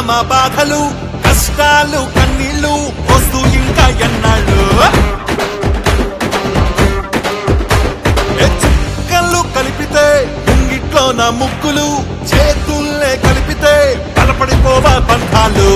ప్రేమ బాధలు కష్టాలు కన్నీళ్లు వస్తూ ఇంకా ఎన్నాళ్ళు ఏ చుక్కలు కలిపితే ముంగిట్లో నా ముగ్గులు చేతుల్లే కలిపితే బలపడిపోవా బంధాలు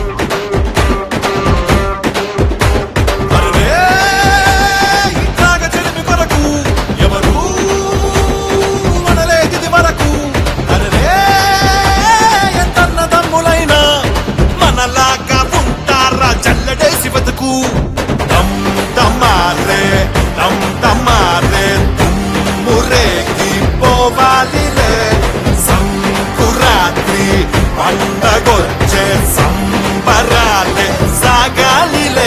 అరే, ఇట్లాగ చెలిమి కొరకు ఎవరు అనలేదిది వరకు అరే ఎంతన్న దమ్ములైనా మనలాగా ఉంటారా జల్లడేసి బతుకు దమ్ దమ్మారే దమ్ దమ్మారే తుమ్మురేగి పోవాలిలే సంకురాత్రి పండగొచ్చే సంబరాలే సాగాలిలే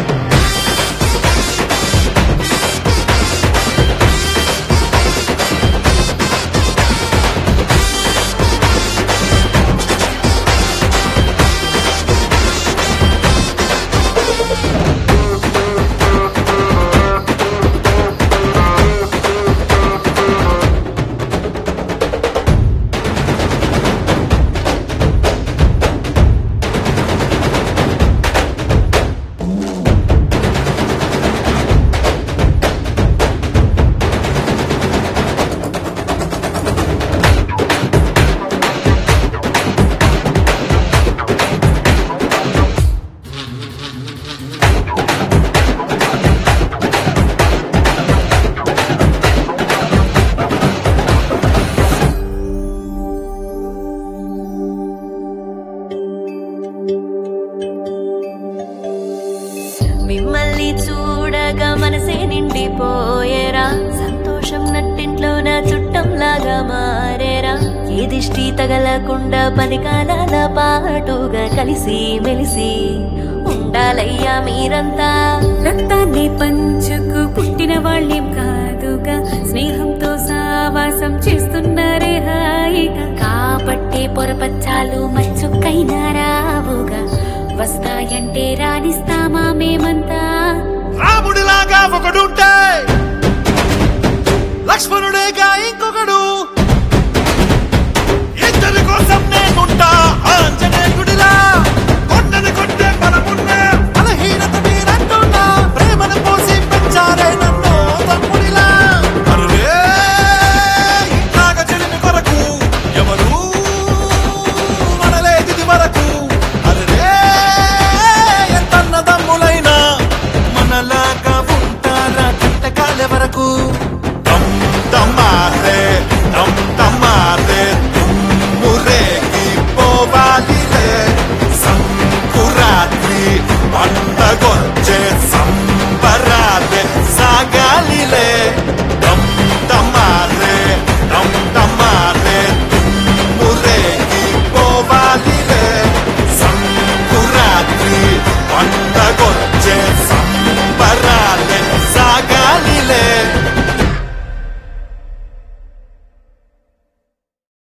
మిమ్మల్ని చూడగా మనసే నిండిపోయేరా సంతోషం నట్టింట్లో నా చుట్టంలాగా మారేరా ఏ దిష్టి తగలకుండా పది కాలాల పాటుగా కలిసి మెలిసి ఉండాలయ్యా మీరంతా రక్తాన్ని పంచుకు పుట్టిన వాళ్ళేం కాదుగా స్నేహంతో సావాసం చేస్తున్నారే హాయిగా కాబట్టే పొరపచ్చాలు మచ్చుకైనా రావుగా వస్తాయంటే రాణిస్తామా మేమంతా రాముడిలాగా ఒకడుంటే లక్ష్మణుడేగా ఇంకొకడు ఇద్దరి కోసం